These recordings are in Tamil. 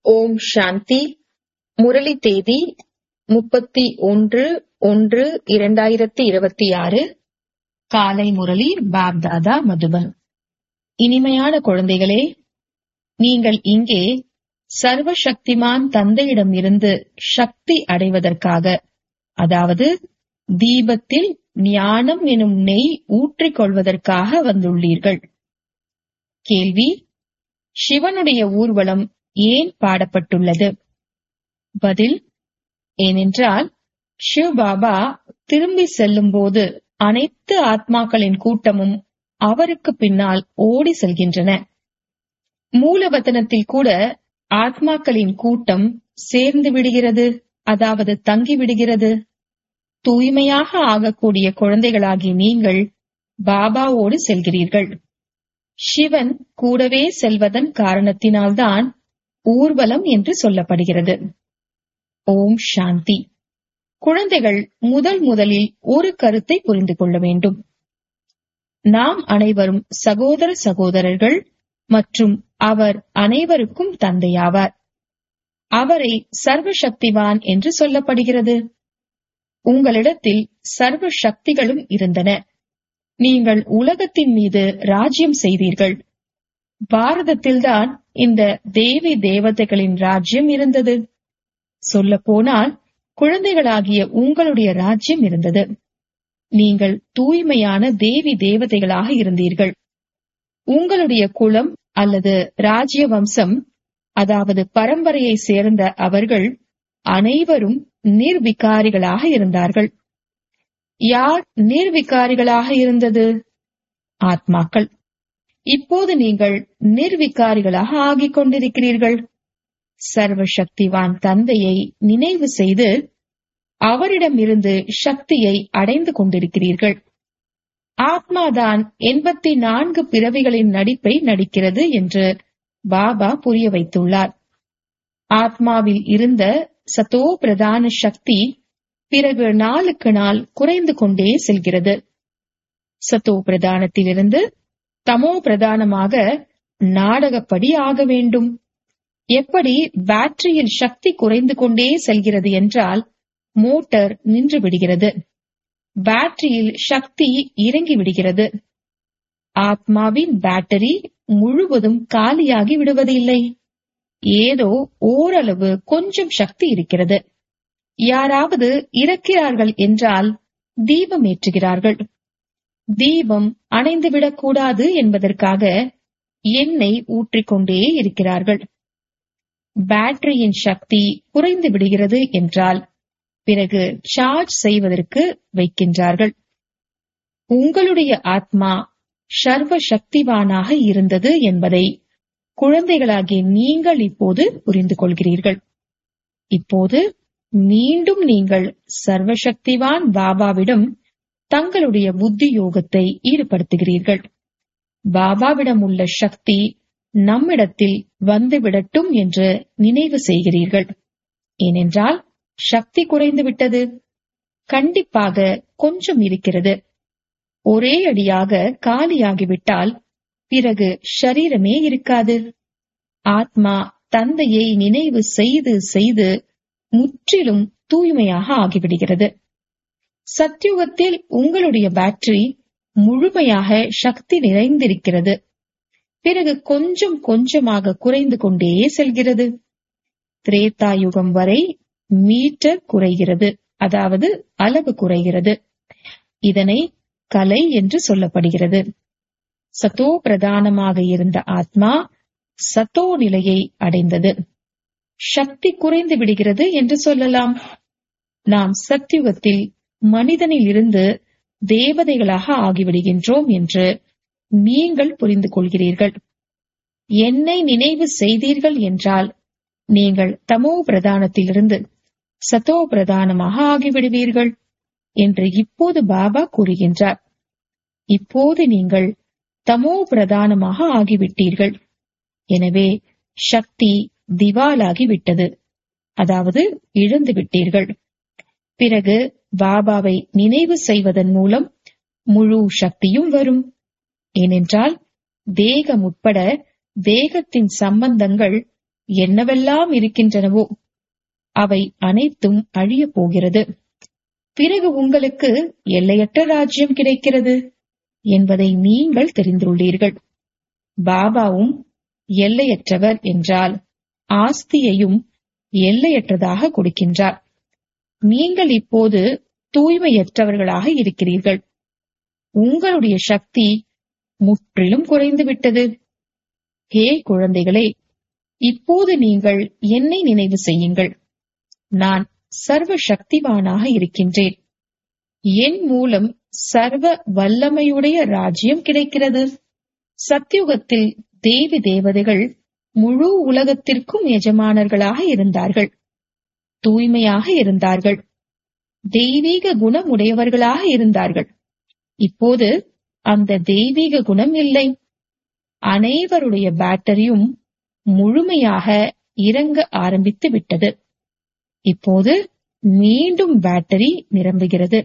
ஓம் சாந்தி முரளி தேதி முப்பத்தி ஒன்று ஒன்று இரண்டாயிரத்தி இருபத்தி ஆறு காலை முரளி பாப்தாதா மதுபன் இனிமையான குழந்தைகளே நீங்கள் இங்கே சர்வ சக்திமான் தந்தையிடம் இருந்து சக்தி அடைவதற்காக அதாவது தீபத்தில் ஞானம் எனும் நெய் ஊற்றிக் கொள்வதற்காக வந்துள்ளீர்கள் கேள்வி சிவனுடைய ஊர்வலம் ஏன் பாடப்பட்டுள்ளது பதில் ஏனென்றால் சிவபாபா திரும்பி செல்லும்போது அனைத்து ஆத்மாக்களின் கூட்டமும் அவருக்கு பின்னால் ஓடி செல்கின்றன மூலவதனத்தில் கூட ஆத்மாக்களின் கூட்டம் சேர்ந்து விடுகிறது அதாவது தங்கி விடுகிறது தூய்மையாக ஆகக்கூடிய குழந்தைகளாகி நீங்கள் பாபாவோடு செல்கிறீர்கள் சிவன் கூடவே செல்வதன் காரணத்தினால்தான் ஊர்வலம் என்று சொல்லப்படுகிறது ஓம் சாந்தி குழந்தைகள் முதல் முதலில் ஒரு கருத்தை புரிந்து கொள்ள வேண்டும் நாம் அனைவரும் சகோதர சகோதரர்கள் மற்றும் அவர் அனைவருக்கும் தந்தையாவார் அவரை சர்வ சக்திவான் என்று சொல்லப்படுகிறது உங்களிடத்தில் சர்வ சக்திகளும் இருந்தன நீங்கள் உலகத்தின் மீது ராஜ்யம் செய்தீர்கள் பாரதத்தில்தான் இந்த தேவி தேவதைகளின் ராஜ்யம் இருந்தது சொல்ல போனால் குழந்தைகளாகிய உங்களுடைய ராஜ்யம் இருந்தது நீங்கள் தூய்மையான தேவி தேவதைகளாக இருந்தீர்கள் உங்களுடைய குலம் அல்லது ராஜ்ய வம்சம் அதாவது பரம்பரையை சேர்ந்த அவர்கள் அனைவரும் நிர்விகாரிகளாக இருந்தார்கள் யார் நிர்விகாரிகளாக இருந்தது ஆத்மாக்கள் இப்போது நீங்கள் நிர்விகாரிகளாக ஆகிக் கொண்டிருக்கிறீர்கள் சர்வ சக்திவான் தந்தையை நினைவு செய்து அவரிடமிருந்து சக்தியை அடைந்து கொண்டிருக்கிறீர்கள் ஆத்மாதான் எண்பத்தி நான்கு பிறவிகளின் நடிப்பை நடிக்கிறது என்று பாபா புரிய வைத்துள்ளார் ஆத்மாவில் இருந்த சத்தோ பிரதான சக்தி பிறகு நாளுக்கு நாள் குறைந்து கொண்டே செல்கிறது சத்தோ பிரதானத்திலிருந்து தமோ பிரதானமாக நாடகப்படி ஆக வேண்டும் எப்படி பேட்டரியில் சக்தி குறைந்து கொண்டே செல்கிறது என்றால் மோட்டார் நின்று விடுகிறது பேட்டரியில் சக்தி இறங்கி விடுகிறது ஆத்மாவின் பேட்டரி முழுவதும் காலியாகி விடுவதில்லை ஏதோ ஓரளவு கொஞ்சம் சக்தி இருக்கிறது யாராவது இறக்கிறார்கள் என்றால் தீபம் ஏற்றுகிறார்கள் தீபம் அணைந்துவிடக் கூடாது என்பதற்காக எண்ணெய் ஊற்றிக்கொண்டே இருக்கிறார்கள் பேட்டரியின் சக்தி குறைந்து விடுகிறது என்றால் பிறகு சார்ஜ் செய்வதற்கு வைக்கின்றார்கள் உங்களுடைய ஆத்மா சர்வ சக்திவானாக இருந்தது என்பதை குழந்தைகளாகிய நீங்கள் இப்போது புரிந்து கொள்கிறீர்கள் இப்போது மீண்டும் நீங்கள் சர்வசக்திவான் பாபாவிடம் தங்களுடைய புத்தி யோகத்தை ஈடுபடுத்துகிறீர்கள் பாபாவிடம் உள்ள சக்தி நம்மிடத்தில் வந்துவிடட்டும் என்று நினைவு செய்கிறீர்கள் ஏனென்றால் சக்தி குறைந்து விட்டது கண்டிப்பாக கொஞ்சம் இருக்கிறது ஒரே அடியாக காலியாகிவிட்டால் பிறகு ஷரீரமே இருக்காது ஆத்மா தந்தையை நினைவு செய்து செய்து முற்றிலும் தூய்மையாக ஆகிவிடுகிறது சத்யுகத்தில் உங்களுடைய பேட்டரி முழுமையாக சக்தி நிறைந்திருக்கிறது பிறகு கொஞ்சம் கொஞ்சமாக குறைந்து கொண்டே செல்கிறது திரேதாயுகம் வரை மீட்டர் குறைகிறது அதாவது அளவு குறைகிறது இதனை கலை என்று சொல்லப்படுகிறது சத்தோ பிரதானமாக இருந்த ஆத்மா சத்தோ நிலையை அடைந்தது சக்தி குறைந்து விடுகிறது என்று சொல்லலாம் நாம் சத்தியுகத்தில் மனிதனில் இருந்து தேவதைகளாக ஆகிவிடுகின்றோம் என்று நீங்கள் புரிந்து கொள்கிறீர்கள் என்னை நினைவு செய்தீர்கள் என்றால் நீங்கள் தமோ பிரதானத்திலிருந்து சத்தோ பிரதானமாக ஆகிவிடுவீர்கள் என்று இப்போது பாபா கூறுகின்றார் இப்போது நீங்கள் தமோ பிரதானமாக ஆகிவிட்டீர்கள் எனவே சக்தி திவாலாகி விட்டது அதாவது இழந்து விட்டீர்கள் பிறகு பாபாவை நினைவு செய்வதன் மூலம் முழு சக்தியும் வரும் ஏனென்றால் தேகம் உட்பட தேகத்தின் சம்பந்தங்கள் என்னவெல்லாம் இருக்கின்றனவோ அவை அனைத்தும் அழியப் போகிறது பிறகு உங்களுக்கு எல்லையற்ற ராஜ்யம் கிடைக்கிறது என்பதை நீங்கள் தெரிந்துள்ளீர்கள் பாபாவும் எல்லையற்றவர் என்றால் ஆஸ்தியையும் எல்லையற்றதாக கொடுக்கின்றார் நீங்கள் இப்போது தூய்மையற்றவர்களாக இருக்கிறீர்கள் உங்களுடைய சக்தி முற்றிலும் குறைந்துவிட்டது ஹே குழந்தைகளே இப்போது நீங்கள் என்னை நினைவு செய்யுங்கள் நான் சர்வ சக்திவானாக இருக்கின்றேன் என் மூலம் சர்வ வல்லமையுடைய ராஜ்யம் கிடைக்கிறது சத்யுகத்தில் தேவி தேவதைகள் முழு உலகத்திற்கும் எஜமானர்களாக இருந்தார்கள் தூய்மையாக இருந்தார்கள் தெய்வீக குணம் உடையவர்களாக இருந்தார்கள் இப்போது அந்த தெய்வீக குணம் இல்லை அனைவருடைய பேட்டரியும் முழுமையாக இறங்க ஆரம்பித்து விட்டது இப்போது மீண்டும் பேட்டரி நிரம்புகிறது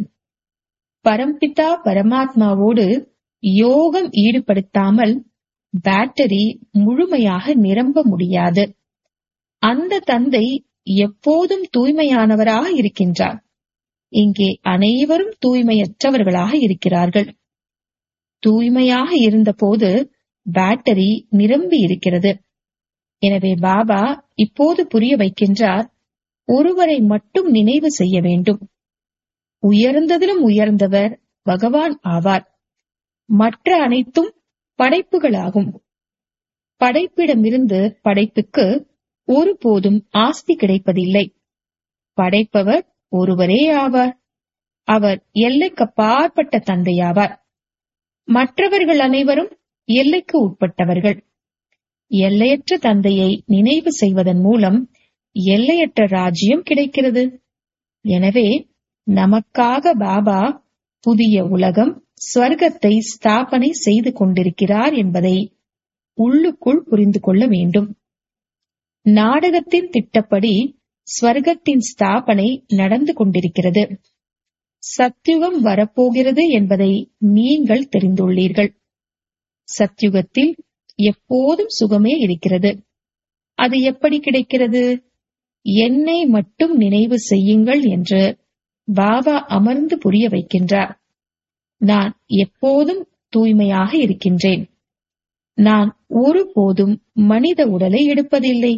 பரம்பிதா பரமாத்மாவோடு யோகம் ஈடுபடுத்தாமல் பேட்டரி முழுமையாக நிரம்ப முடியாது அந்த தந்தை எப்போதும் தூய்மையானவராக இருக்கின்றார் இங்கே அனைவரும் தூய்மையற்றவர்களாக இருக்கிறார்கள் தூய்மையாக இருந்தபோது பேட்டரி நிரம்பி இருக்கிறது எனவே பாபா இப்போது புரிய வைக்கின்றார் ஒருவரை மட்டும் நினைவு செய்ய வேண்டும் உயர்ந்ததிலும் உயர்ந்தவர் பகவான் ஆவார் மற்ற அனைத்தும் படைப்புகளாகும் படைப்பிடமிருந்து படைப்புக்கு ஒருபோதும் ஆஸ்தி கிடைப்பதில்லை படைப்பவர் ஒருவரே ஆவார் அவர் எல்லைக்கப்பாற்பட்ட தந்தையாவார் மற்றவர்கள் அனைவரும் எல்லைக்கு உட்பட்டவர்கள் எல்லையற்ற தந்தையை நினைவு செய்வதன் மூலம் எல்லையற்ற ராஜ்யம் கிடைக்கிறது எனவே நமக்காக பாபா புதிய உலகம் ஸ்வர்க்கத்தை ஸ்தாபனை செய்து கொண்டிருக்கிறார் என்பதை உள்ளுக்குள் புரிந்து கொள்ள வேண்டும் நாடகத்தின் திட்டப்படி ஸ்வர்க்கத்தின் ஸ்தாபனை நடந்து கொண்டிருக்கிறது சத்யுகம் வரப்போகிறது என்பதை நீங்கள் தெரிந்துள்ளீர்கள் சத்யுகத்தில் எப்போதும் சுகமே இருக்கிறது அது எப்படி கிடைக்கிறது என்னை மட்டும் நினைவு செய்யுங்கள் என்று பாபா அமர்ந்து புரிய வைக்கின்றார் நான் எப்போதும் தூய்மையாக இருக்கின்றேன் நான் ஒருபோதும் மனித உடலை எடுப்பதில்லை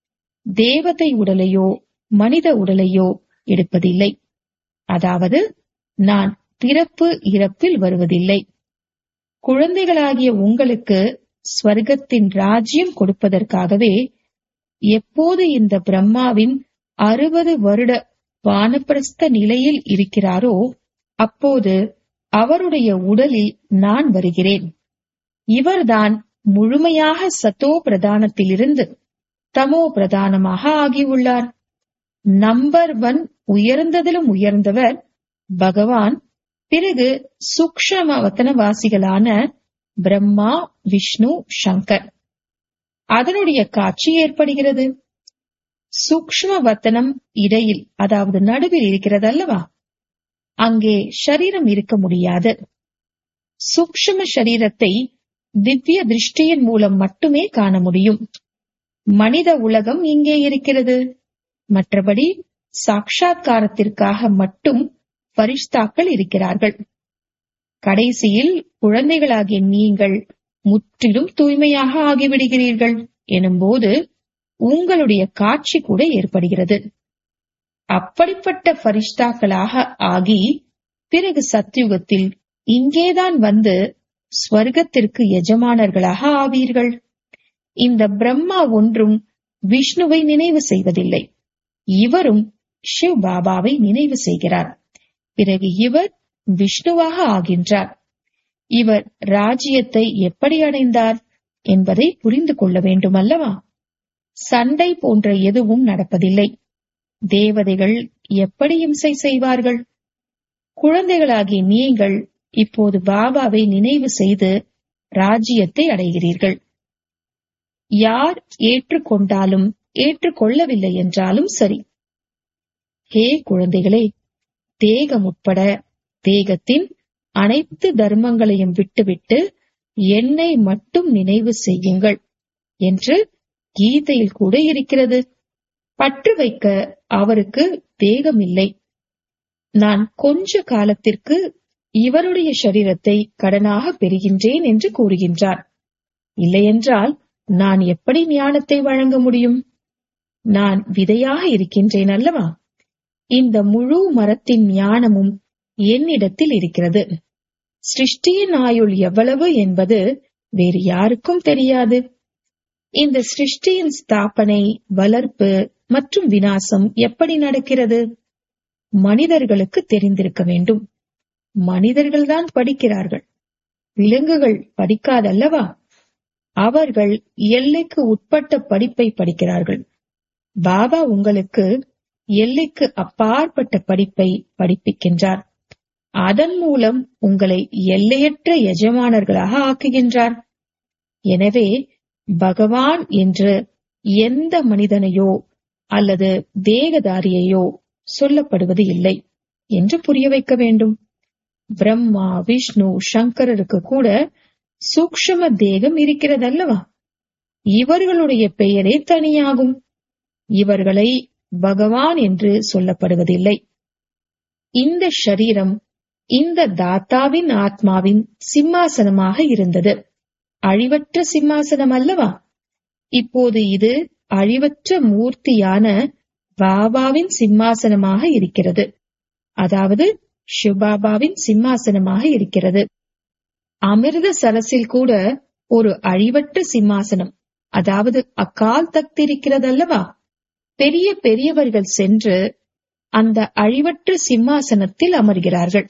தேவதை உடலையோ மனித உடலையோ எடுப்பதில்லை அதாவது நான் பிறப்பு இறப்பில் வருவதில்லை குழந்தைகளாகிய உங்களுக்கு ஸ்வர்க்கத்தின் ராஜ்யம் கொடுப்பதற்காகவே எப்போது இந்த பிரம்மாவின் அறுபது வருட வானப்பிரஸ்த நிலையில் இருக்கிறாரோ அப்போது அவருடைய உடலில் நான் வருகிறேன் இவர்தான் முழுமையாக சத்தோ பிரதானத்திலிருந்து தமோ பிரதானமாக ஆகியுள்ளார் நம்பர் ஒன் உயர்ந்ததிலும் உயர்ந்தவர் பகவான் பிறகு சூக்ஷம வத்தனவாசிகளான பிரம்மா விஷ்ணு சங்கர் அதனுடைய காட்சி ஏற்படுகிறது சூக்ஷ்ம வத்தனம் இடையில் அதாவது நடுவில் இருக்கிறது அல்லவா அங்கே ஷரீரம் இருக்க முடியாது சூக்ஷ்ம சரீரத்தை திவ்ய திருஷ்டியின் மூலம் மட்டுமே காண முடியும் மனித உலகம் இங்கே இருக்கிறது மற்றபடி சாட்சா்காரத்திற்காக மட்டும் பரிஷ்தாக்கள் இருக்கிறார்கள் கடைசியில் குழந்தைகளாகிய நீங்கள் முற்றிலும் தூய்மையாக ஆகிவிடுகிறீர்கள் எனும்போது உங்களுடைய காட்சி கூட ஏற்படுகிறது அப்படிப்பட்ட பரிஷ்தாக்களாக ஆகி பிறகு சத்யுகத்தில் இங்கேதான் வந்து ஸ்வர்க்கத்திற்கு எஜமானர்களாக ஆவீர்கள் இந்த பிரம்மா ஒன்றும் விஷ்ணுவை நினைவு செய்வதில்லை இவரும் சிவ் பாபாவை நினைவு செய்கிறார் பிறகு இவர் விஷ்ணுவாக ஆகின்றார் இவர் ராஜ்யத்தை எப்படி அடைந்தார் என்பதை புரிந்து கொள்ள வேண்டும் அல்லவா சண்டை போன்ற எதுவும் நடப்பதில்லை தேவதைகள் எப்படி இம்சை செய்வார்கள் குழந்தைகளாகிய நீங்கள் இப்போது பாபாவை நினைவு செய்து ராஜ்யத்தை அடைகிறீர்கள் யார் ஏற்றுக்கொண்டாலும் ஏற்றுக்கொள்ளவில்லை என்றாலும் சரி ஹே குழந்தைகளே தேகம் உட்பட தேகத்தின் அனைத்து தர்மங்களையும் விட்டுவிட்டு என்னை மட்டும் நினைவு செய்யுங்கள் என்று கீதையில் கூட இருக்கிறது பற்று வைக்க அவருக்கு தேகம் இல்லை நான் கொஞ்ச காலத்திற்கு இவருடைய சரீரத்தை கடனாக பெறுகின்றேன் என்று கூறுகின்றார் இல்லையென்றால் நான் எப்படி ஞானத்தை வழங்க முடியும் நான் விதையாக இருக்கின்றேன் அல்லவா இந்த முழு மரத்தின் ஞானமும் என்னிடத்தில் இருக்கிறது சிருஷ்டியின் ஆயுள் எவ்வளவு என்பது வேறு யாருக்கும் தெரியாது இந்த சிருஷ்டியின் ஸ்தாபனை வளர்ப்பு மற்றும் வினாசம் எப்படி நடக்கிறது மனிதர்களுக்கு தெரிந்திருக்க வேண்டும் மனிதர்கள்தான் படிக்கிறார்கள் விலங்குகள் படிக்காதல்லவா அவர்கள் எல்லைக்கு உட்பட்ட படிப்பை படிக்கிறார்கள் பாபா உங்களுக்கு எல்லைக்கு அப்பாற்பட்ட படிப்பை படிப்பிக்கின்றார் அதன் மூலம் உங்களை எல்லையற்ற எஜமானர்களாக ஆக்குகின்றார் எனவே பகவான் என்று எந்த மனிதனையோ அல்லது தேகதாரியையோ சொல்லப்படுவது இல்லை என்று புரிய வைக்க வேண்டும் பிரம்மா விஷ்ணு சங்கரருக்கு கூட சூக்ஷம தேகம் இருக்கிறதல்லவா இவர்களுடைய பெயரே தனியாகும் இவர்களை பகவான் என்று சொல்லப்படுவதில்லை இந்த ஷரீரம் இந்த தாத்தாவின் ஆத்மாவின் சிம்மாசனமாக இருந்தது அழிவற்ற சிம்மாசனம் அல்லவா இப்போது இது அழிவற்ற மூர்த்தியான பாபாவின் சிம்மாசனமாக இருக்கிறது அதாவது சிவபாபாவின் சிம்மாசனமாக இருக்கிறது அமிர்த சரசில் கூட ஒரு அழிவற்ற சிம்மாசனம் அதாவது அக்கால் தக்து இருக்கிறது அல்லவா பெரிய பெரியவர்கள் சென்று அந்த அழிவற்ற சிம்மாசனத்தில் அமர்கிறார்கள்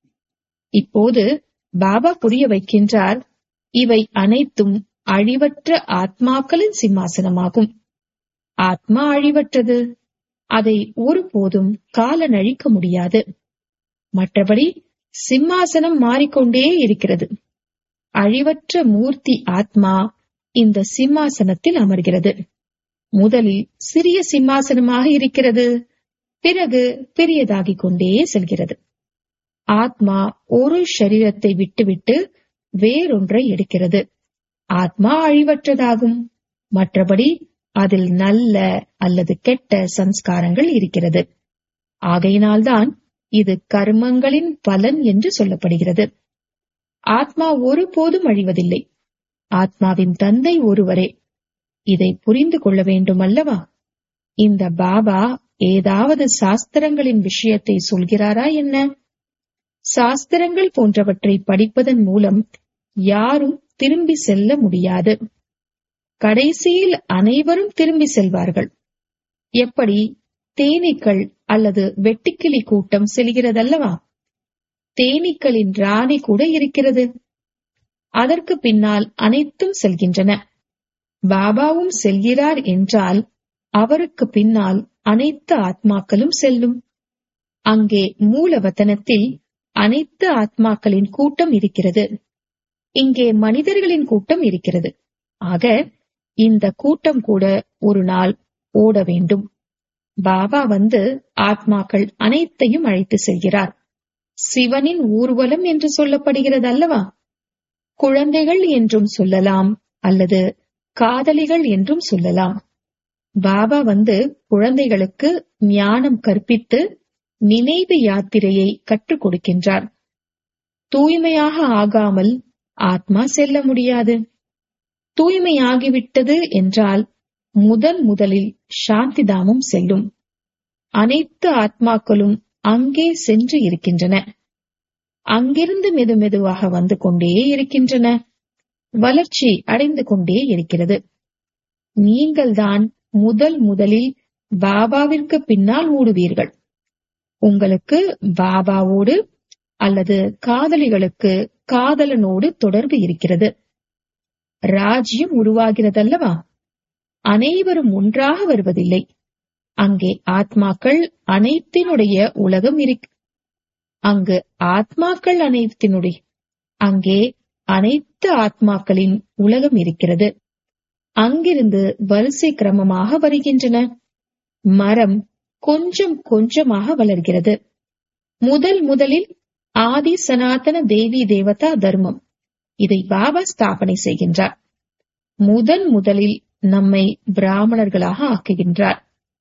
இப்போது பாபா புரிய வைக்கின்றார் இவை அனைத்தும் அழிவற்ற ஆத்மாக்களின் சிம்மாசனமாகும் ஆத்மா அழிவற்றது அதை ஒருபோதும் காலனழிக்க முடியாது மற்றபடி சிம்மாசனம் மாறிக்கொண்டே இருக்கிறது அழிவற்ற மூர்த்தி ஆத்மா இந்த சிம்மாசனத்தில் அமர்கிறது முதலில் சிறிய சிம்மாசனமாக இருக்கிறது பிறகு பெரியதாகிக் கொண்டே செல்கிறது ஆத்மா ஒரு சரீரத்தை விட்டுவிட்டு வேறொன்றை எடுக்கிறது ஆத்மா அழிவற்றதாகும் மற்றபடி அதில் நல்ல அல்லது கெட்ட சம்ஸ்காரங்கள் இருக்கிறது ஆகையினால்தான் இது கர்மங்களின் பலன் என்று சொல்லப்படுகிறது ஆத்மா ஒருபோதும் அழிவதில்லை ஆத்மாவின் தந்தை ஒருவரே இதை புரிந்து கொள்ள வேண்டும் அல்லவா இந்த பாபா ஏதாவது சாஸ்திரங்களின் விஷயத்தை சொல்கிறாரா என்ன சாஸ்திரங்கள் போன்றவற்றை படிப்பதன் மூலம் யாரும் திரும்பி செல்ல முடியாது கடைசியில் அனைவரும் திரும்பி செல்வார்கள் எப்படி தேனீக்கள் அல்லது வெட்டுக்கிளி கூட்டம் செல்கிறதல்லவா தேனீக்களின் ராணி கூட இருக்கிறது அதற்கு பின்னால் அனைத்தும் செல்கின்றன பாபாவும் செல்கிறார் என்றால் அவருக்கு பின்னால் அனைத்து ஆத்மாக்களும் செல்லும் அங்கே மூலவத்தனத்தில் அனைத்து ஆத்மாக்களின் கூட்டம் இருக்கிறது இங்கே மனிதர்களின் கூட்டம் இருக்கிறது ஆக இந்த கூட்டம் கூட ஒரு நாள் ஓட வேண்டும் பாபா வந்து ஆத்மாக்கள் அனைத்தையும் அழைத்து செல்கிறார் சிவனின் ஊர்வலம் என்று சொல்லப்படுகிறது அல்லவா குழந்தைகள் என்றும் சொல்லலாம் அல்லது காதலிகள் என்றும் சொல்லலாம் பாபா வந்து குழந்தைகளுக்கு ஞானம் கற்பித்து நினைவு யாத்திரையை கற்றுக் கொடுக்கின்றார் தூய்மையாக ஆகாமல் ஆத்மா செல்ல முடியாது தூய்மையாகிவிட்டது என்றால் முதன் முதலில் சாந்திதாமம் செல்லும் அனைத்து ஆத்மாக்களும் அங்கே சென்று இருக்கின்றன அங்கிருந்து மெது மெதுவாக வந்து கொண்டே இருக்கின்றன வளர்ச்சி அடைந்து கொண்டே இருக்கிறது நீங்கள்தான் முதல் முதலில் பாபாவிற்கு பின்னால் ஓடுவீர்கள் உங்களுக்கு பாபாவோடு அல்லது காதலிகளுக்கு காதலனோடு தொடர்பு இருக்கிறது ராஜ்யம் உருவாகிறதல்லவா அனைவரும் ஒன்றாக வருவதில்லை அங்கே ஆத்மாக்கள் அனைத்தினுடைய உலகம் இருக்கு அங்கு ஆத்மாக்கள் அனைத்தினுடைய அங்கே அனைத்து ஆத்மாக்களின் உலகம் இருக்கிறது அங்கிருந்து வரிசை கிரமமாக வருகின்றன மரம் கொஞ்சம் கொஞ்சமாக வளர்கிறது முதல் முதலில் ஆதி சனாதன தேவி தேவதா தர்மம் இதை பாபா ஸ்தாபனை செய்கின்றார் முதன் முதலில் நம்மை பிராமணர்களாக ஆக்குகின்றார்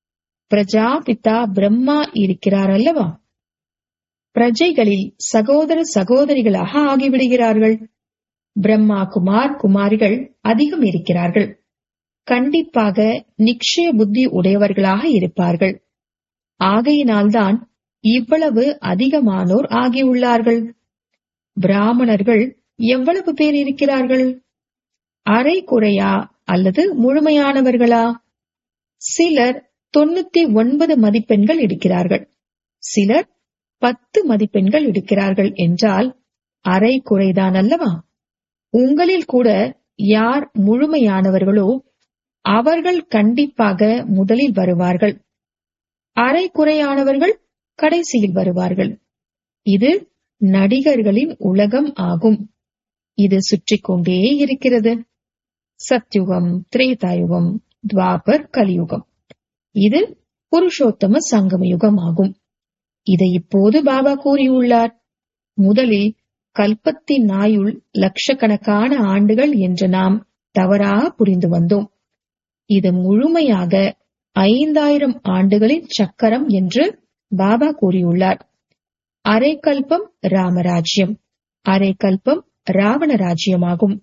பிரஜாபிதா பிரம்மா இருக்கிறார் அல்லவா பிரஜைகளில் சகோதர சகோதரிகளாக ஆகிவிடுகிறார்கள் பிரம்மா குமார் குமாரிகள் அதிகம் இருக்கிறார்கள் கண்டிப்பாக நிச்சய புத்தி உடையவர்களாக இருப்பார்கள் ஆகையினால்தான் இவ்வளவு அதிகமானோர் ஆகியுள்ளார்கள் பிராமணர்கள் எவ்வளவு பேர் இருக்கிறார்கள் அரை குறையா அல்லது முழுமையானவர்களா சிலர் தொண்ணூத்தி ஒன்பது மதிப்பெண்கள் எடுக்கிறார்கள் சிலர் பத்து மதிப்பெண்கள் எடுக்கிறார்கள் என்றால் அரை குறைதான் அல்லவா உங்களில் கூட யார் முழுமையானவர்களோ அவர்கள் கண்டிப்பாக முதலில் வருவார்கள் அரை குறையானவர்கள் கடைசியில் வருவார்கள் இது நடிகர்களின் உலகம் ஆகும் இது சுற்றிக் கொண்டே இருக்கிறது சத்யுகம் திரேதாயுகம் துவாபர் கலியுகம் இது புருஷோத்தம சங்கம யுகம் ஆகும் இதை இப்போது பாபா கூறியுள்ளார் முதலில் கல்பத்தின் நாயுள் லட்சக்கணக்கான ஆண்டுகள் என்று நாம் தவறாக புரிந்து வந்தோம் இது முழுமையாக ஐந்தாயிரம் ஆண்டுகளின் சக்கரம் என்று பாபா கூறியுள்ளார் அரை கல்பம் ராமராஜ்யம் அரை கல்பம் ராவண ராஜ்யமாகும்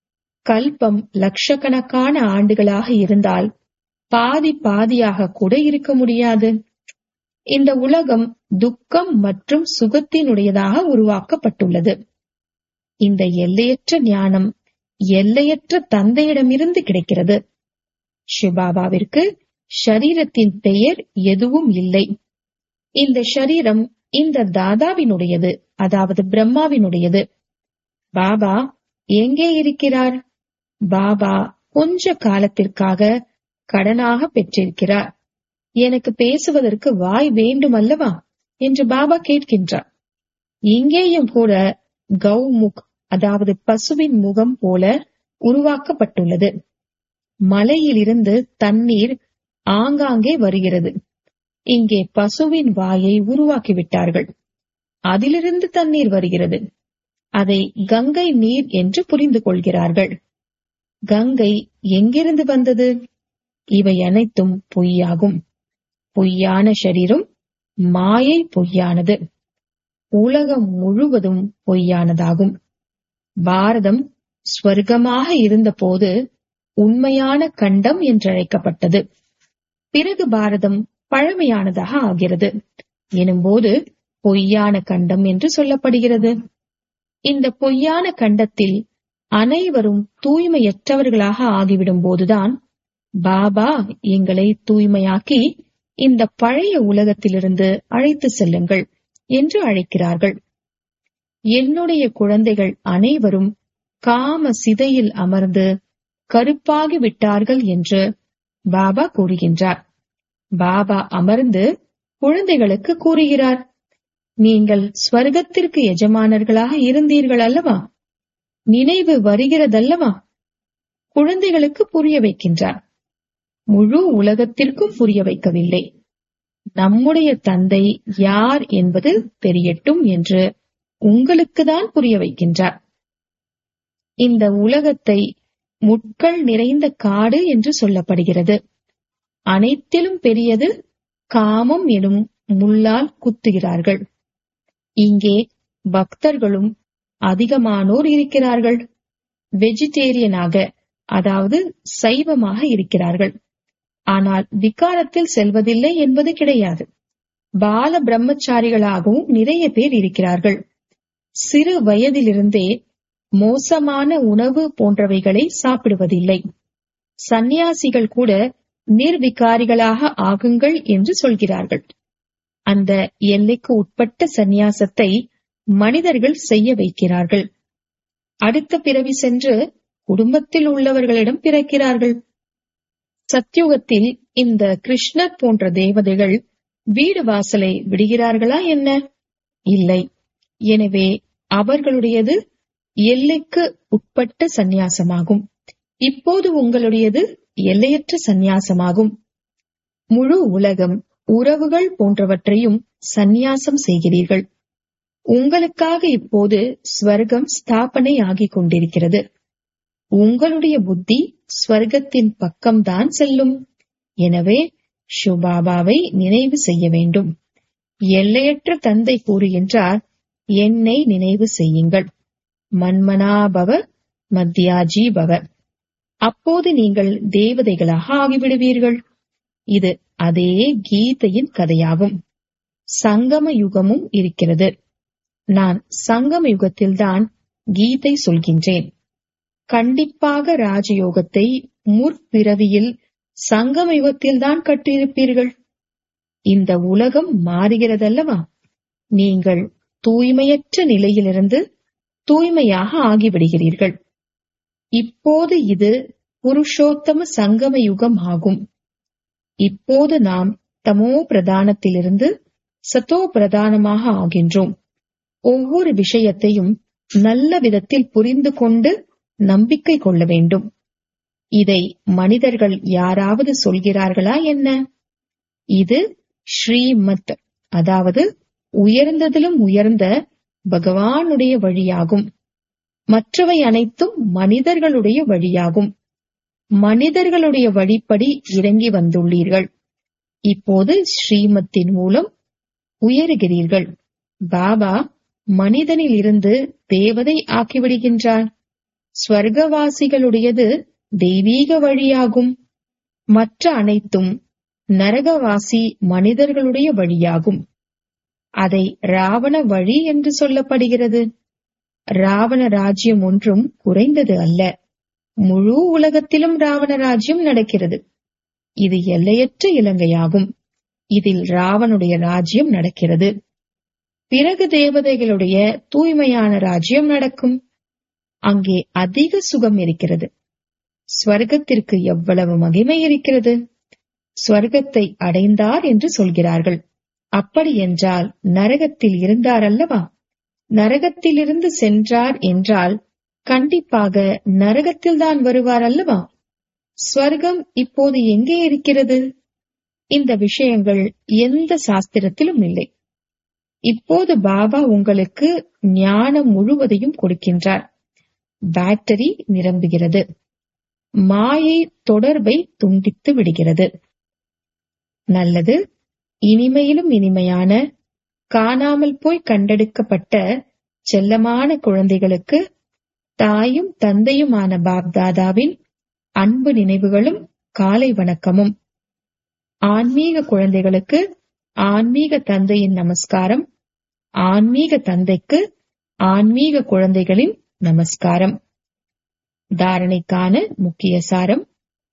கல்பம் லட்சக்கணக்கான ஆண்டுகளாக இருந்தால் பாதி பாதியாக கூட இருக்க முடியாது இந்த உலகம் துக்கம் மற்றும் சுகத்தினுடையதாக உருவாக்கப்பட்டுள்ளது இந்த எல்லையற்ற ஞானம் எல்லையற்ற தந்தையிடமிருந்து கிடைக்கிறது சிவபாபாவிற்கு ஷரீரத்தின் பெயர் எதுவும் இல்லை இந்த ஷரீரம் இந்த தாதாவினுடையது அதாவது பிரம்மாவினுடையது பாபா எங்கே இருக்கிறார் பாபா கொஞ்ச காலத்திற்காக கடனாக பெற்றிருக்கிறார் எனக்கு பேசுவதற்கு வாய் வேண்டும் அல்லவா என்று பாபா கேட்கின்றார் இங்கேயும் கூட கௌமுக் அதாவது பசுவின் முகம் போல உருவாக்கப்பட்டுள்ளது மலையிலிருந்து தண்ணீர் ஆங்காங்கே வருகிறது இங்கே பசுவின் வாயை உருவாக்கிவிட்டார்கள் அதிலிருந்து தண்ணீர் வருகிறது அதை கங்கை நீர் என்று புரிந்து கொள்கிறார்கள் கங்கை எங்கிருந்து வந்தது இவை அனைத்தும் பொய்யாகும் பொய்யான சரீரம் மாயை பொய்யானது உலகம் முழுவதும் பொய்யானதாகும் பாரதம் ஸ்வர்க்கமாக இருந்தபோது உண்மையான கண்டம் என்றழைக்கப்பட்டது பிறகு பாரதம் பழமையானதாக ஆகிறது எனும்போது பொய்யான கண்டம் என்று சொல்லப்படுகிறது இந்த பொய்யான கண்டத்தில் அனைவரும் தூய்மையற்றவர்களாக ஆகிவிடும் போதுதான் பாபா எங்களை தூய்மையாக்கி இந்த பழைய உலகத்திலிருந்து அழைத்து செல்லுங்கள் என்று அழைக்கிறார்கள் என்னுடைய குழந்தைகள் அனைவரும் காம சிதையில் அமர்ந்து கருப்பாகி விட்டார்கள் என்று பாபா கூறுகின்றார் பாபா அமர்ந்து குழந்தைகளுக்கு கூறுகிறார் நீங்கள் ஸ்வர்க்கத்திற்கு எஜமானர்களாக இருந்தீர்கள் அல்லவா நினைவு வருகிறதல்லவா குழந்தைகளுக்கு புரிய வைக்கின்றார் முழு உலகத்திற்கும் புரிய வைக்கவில்லை நம்முடைய தந்தை யார் என்பது தெரியட்டும் என்று உங்களுக்குதான் புரிய வைக்கின்றார் இந்த உலகத்தை முட்கள் நிறைந்த காடு என்று சொல்லப்படுகிறது அனைத்திலும் பெரியது காமம் எனும் முள்ளால் குத்துகிறார்கள் இங்கே பக்தர்களும் அதிகமானோர் இருக்கிறார்கள் வெஜிடேரியனாக அதாவது சைவமாக இருக்கிறார்கள் ஆனால் விகாரத்தில் செல்வதில்லை என்பது கிடையாது பால பிரம்மச்சாரிகளாகவும் நிறைய பேர் இருக்கிறார்கள் சிறு வயதிலிருந்தே மோசமான உணவு போன்றவைகளை சாப்பிடுவதில்லை சந்நியாசிகள் கூட நிர்விகாரிகளாக ஆகுங்கள் என்று சொல்கிறார்கள் அந்த எல்லைக்கு உட்பட்ட சந்நியாசத்தை மனிதர்கள் செய்ய வைக்கிறார்கள் அடுத்த பிறவி சென்று குடும்பத்தில் உள்ளவர்களிடம் பிறக்கிறார்கள் சத்யுகத்தில் இந்த கிருஷ்ணர் போன்ற தேவதைகள் வீடு வாசலை விடுகிறார்களா என்ன இல்லை எனவே அவர்களுடையது எல்லைக்கு உட்பட்ட சந்நியாசமாகும் இப்போது உங்களுடையது எல்லையற்ற சந்நியாசமாகும் முழு உலகம் உறவுகள் போன்றவற்றையும் சந்நியாசம் செய்கிறீர்கள் உங்களுக்காக இப்போது ஸ்வர்க்கம் ஸ்தாபனை ஆகிக் கொண்டிருக்கிறது உங்களுடைய புத்தி ஸ்வர்க்கத்தின் பக்கம்தான் செல்லும் எனவே ஷுபாபாவை நினைவு செய்ய வேண்டும் எல்லையற்ற தந்தை கூறுகின்றார் என்னை நினைவு செய்யுங்கள் மன்மனாபவ மத்தியாஜி பவ அப்போது நீங்கள் தேவதைகளாக ஆகிவிடுவீர்கள் இது அதே கீதையின் கதையாகும் சங்கம யுகமும் இருக்கிறது நான் சங்கம யுகத்தில்தான் கீதை சொல்கின்றேன் கண்டிப்பாக ராஜயோகத்தை முற்பிறவியில் சங்கம யுகத்தில்தான் கட்டியிருப்பீர்கள் இந்த உலகம் மாறுகிறதல்லவா நீங்கள் தூய்மையற்ற நிலையிலிருந்து தூய்மையாக ஆகிவிடுகிறீர்கள் இப்போது இது புருஷோத்தம சங்கம யுகம் ஆகும் இப்போது நாம் தமோ பிரதானத்திலிருந்து சத்தோ பிரதானமாக ஆகின்றோம் ஒவ்வொரு விஷயத்தையும் நல்ல விதத்தில் புரிந்து கொண்டு நம்பிக்கை கொள்ள வேண்டும் இதை மனிதர்கள் யாராவது சொல்கிறார்களா என்ன இது ஸ்ரீமத் அதாவது உயர்ந்ததிலும் உயர்ந்த பகவானுடைய வழியாகும் மற்றவை அனைத்தும் மனிதர்களுடைய வழியாகும் மனிதர்களுடைய வழிப்படி இறங்கி வந்துள்ளீர்கள் இப்போது ஸ்ரீமத்தின் மூலம் உயருகிறீர்கள் பாபா மனிதனில் இருந்து தேவதை ஆக்கிவிடுகின்றார் ஸ்வர்கவாசிகளுடையது தெய்வீக வழியாகும் மற்ற அனைத்தும் நரகவாசி மனிதர்களுடைய வழியாகும் அதை ராவண வழி என்று சொல்லப்படுகிறது ராவண ராஜ்யம் ஒன்றும் குறைந்தது அல்ல முழு உலகத்திலும் ராவண ராஜ்யம் நடக்கிறது இது எல்லையற்ற இலங்கையாகும் இதில் ராவனுடைய ராஜ்யம் நடக்கிறது பிறகு தேவதைகளுடைய தூய்மையான ராஜ்யம் நடக்கும் அங்கே அதிக சுகம் இருக்கிறது ஸ்வர்க்கத்திற்கு எவ்வளவு மகிமை இருக்கிறது ஸ்வர்க்கத்தை அடைந்தார் என்று சொல்கிறார்கள் அப்படி என்றால் நரகத்தில் இருந்தார் அல்லவா நரகத்திலிருந்து சென்றார் என்றால் கண்டிப்பாக நரகத்தில்தான் வருவார் அல்லவா ஸ்வர்க்கம் இப்போது எங்கே இருக்கிறது இந்த விஷயங்கள் எந்த சாஸ்திரத்திலும் இல்லை இப்போது பாபா உங்களுக்கு ஞானம் முழுவதையும் கொடுக்கின்றார் பேட்டரி நிரம்புகிறது மாயை தொடர்பை துண்டித்து விடுகிறது நல்லது இனிமையிலும் இனிமையான காணாமல் போய் கண்டெடுக்கப்பட்ட செல்லமான குழந்தைகளுக்கு தாயும் தந்தையுமான பாப்தாதாவின் அன்பு நினைவுகளும் காலை வணக்கமும் ஆன்மீக குழந்தைகளுக்கு ஆன்மீக தந்தையின் நமஸ்காரம் ஆன்மீக தந்தைக்கு ஆன்மீக குழந்தைகளின் நமஸ்காரம் தாரணைக்கான முக்கிய சாரம்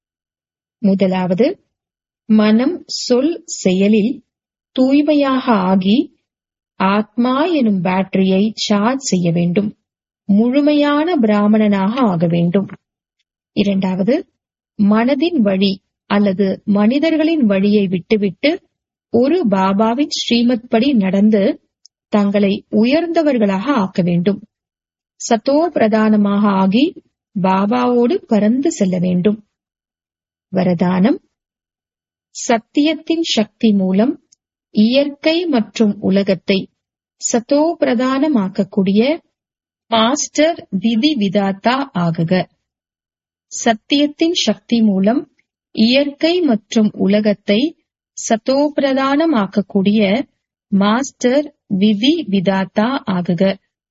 முதலாவது மனம் சொல் செயலில் தூய்மையாக ஆகி ஆத்மா எனும் பேட்டரியை சார்ஜ் செய்ய வேண்டும் முழுமையான பிராமணனாக ஆக வேண்டும் இரண்டாவது மனதின் வழி அல்லது மனிதர்களின் வழியை விட்டுவிட்டு ஒரு பாபாவின் ஸ்ரீமத் படி நடந்து தங்களை உயர்ந்தவர்களாக ஆக்க வேண்டும் சத்தோ பிரதானமாக ஆகி பாபாவோடு பறந்து செல்ல வேண்டும் வரதானம் சத்தியத்தின் சக்தி மூலம் இயற்கை மற்றும் உலகத்தை சத்தோ பிரதானமாக்கக்கூடிய மாஸ்டர் விதி விதாத்தா ஆகுக சத்தியத்தின் சக்தி மூலம் இயற்கை மற்றும் உலகத்தை சத்தோபிரதானமாக்கக்கூடிய மாஸ்டர் விதி விதாத்தா ஆகுக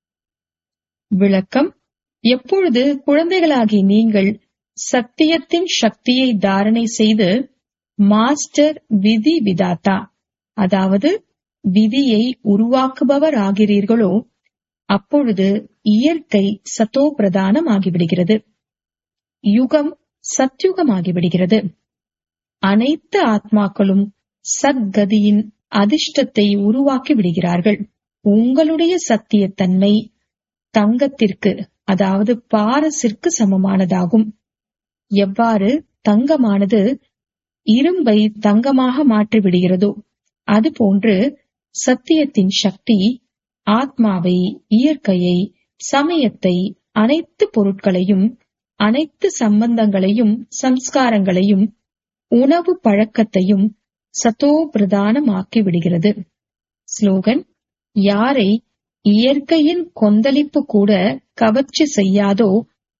விளக்கம் எப்பொழுது குழந்தைகளாகி நீங்கள் சத்தியத்தின் சக்தியை தாரணை செய்து மாஸ்டர் விதி விதாத்தா அதாவது விதியை உருவாக்குபவர் ஆகிறீர்களோ அப்பொழுது இயற்கை சத்தோ பிரதானம் ஆகிவிடுகிறது யுகம் சத்யுகமாகிவிடுகிறது அனைத்து ஆத்மாக்களும் சத்கதியின் அதிர்ஷ்டத்தை உருவாக்கி விடுகிறார்கள் உங்களுடைய சத்தியத்தன்மை தங்கத்திற்கு அதாவது பாரசிற்கு சமமானதாகும் எவ்வாறு தங்கமானது இரும்பை தங்கமாக மாற்றி விடுகிறதோ அதுபோன்று சத்தியத்தின் சக்தி ஆத்மாவை இயற்கையை சமயத்தை அனைத்து பொருட்களையும் அனைத்து சம்பந்தங்களையும் சம்ஸ்காரங்களையும் உணவு பழக்கத்தையும் சத்தோ பிரதானமாக்கி விடுகிறது ஸ்லோகன் யாரை இயற்கையின் கொந்தளிப்பு கூட கவர்ச்சி செய்யாதோ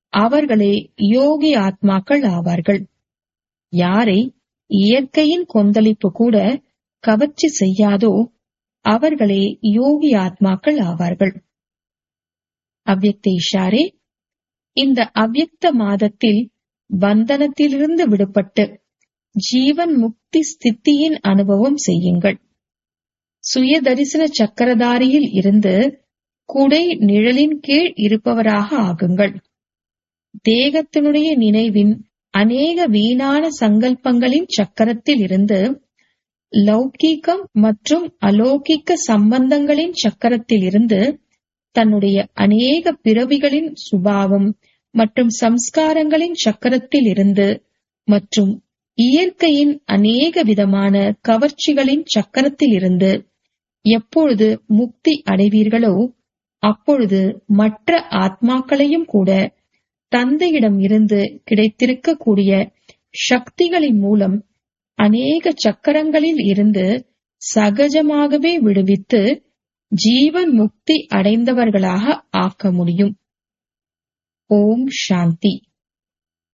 அவர்களே யோகி ஆத்மாக்கள் ஆவார்கள் யாரை இயற்கையின் கொந்தளிப்பு கூட கவர்ச்சி செய்யாதோ அவர்களே யோகி ஆத்மாக்கள் ஆவார்கள் அவ்யக்த இஷாரே இந்த அவ்யக்த மாதத்தில் பந்தனத்திலிருந்து விடுபட்டு ஜீவன் முக்தி ஸ்தித்தியின் அனுபவம் செய்யுங்கள் சுய தரிசன சக்கரதாரியில் இருந்து குடை நிழலின் கீழ் இருப்பவராக ஆகுங்கள் தேகத்தினுடைய நினைவின் அநேக வீணான சங்கல்பங்களின் சக்கரத்தில் இருந்து லௌகீகம் மற்றும் அலௌகிக்க சம்பந்தங்களின் சக்கரத்தில் இருந்து தன்னுடைய அநேக பிறவிகளின் சுபாவம் மற்றும் சம்ஸ்காரங்களின் சக்கரத்தில் இருந்து மற்றும் இயற்கையின் அநேக விதமான கவர்ச்சிகளின் சக்கரத்தில் இருந்து எப்பொழுது முக்தி அடைவீர்களோ அப்பொழுது மற்ற ஆத்மாக்களையும் கூட தந்தையிடம் இருந்து கிடைத்திருக்கக்கூடிய சக்திகளின் மூலம் அநேக சக்கரங்களில் இருந்து சகஜமாகவே விடுவித்து ஜீவன் முக்தி அடைந்தவர்களாக ஆக்க முடியும் ஓம் சாந்தி